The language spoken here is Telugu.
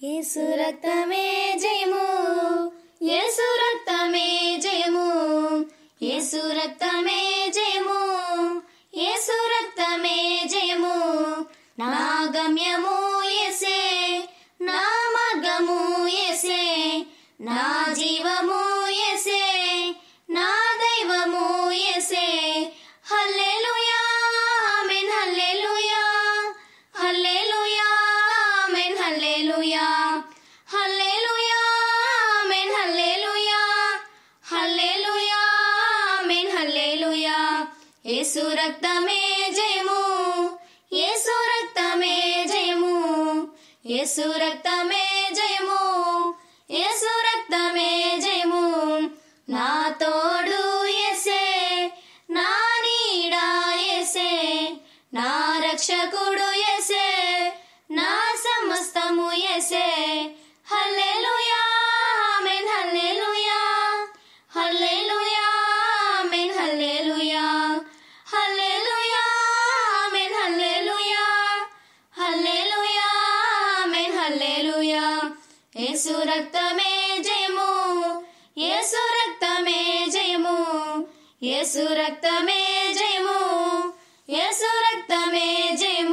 యేసు రక్తమే జయము యేసు రక్తమే జయము యేసు రక్తమే జయము యేసు రక్తమే జయము నా గమ్యము యేసే నా మార్గము యేసే నా జీవము యేసే నా దైవము యేసే హల్లెలూయా ఆమేన్ హల్లెలూయా హల్లెలూయా ఆమేన్ హల్లెలూయా హల్లెలూయా ఆమేన్ హల్లెలూయా హల్లెలూయా ఆమేన్ హల్లెలూయా యేసు రక్తమే జయము యేసు రక్తమే జయము యేసు రక్తమే జయము యేసు రక్తమే జయము నా తోడు యేసే నా నీడా యేసే నా రక్షకుడు యేసే నా సమస్తము యేసే హల్లెలూయా ఆమేన్ హల్లెలూయా హల్లెలూయా ఆమేన్ హల్లెలూయా హల్లెలూయా ఆమేన్ హల్లెలూయా హల్లెలూయా ఆమేన్ హల్లెలూయా యేసు రక్తమే జయము యేసు రక్తమే జయము యేసు రక్తమే జయము యేసు రక్తమే జయము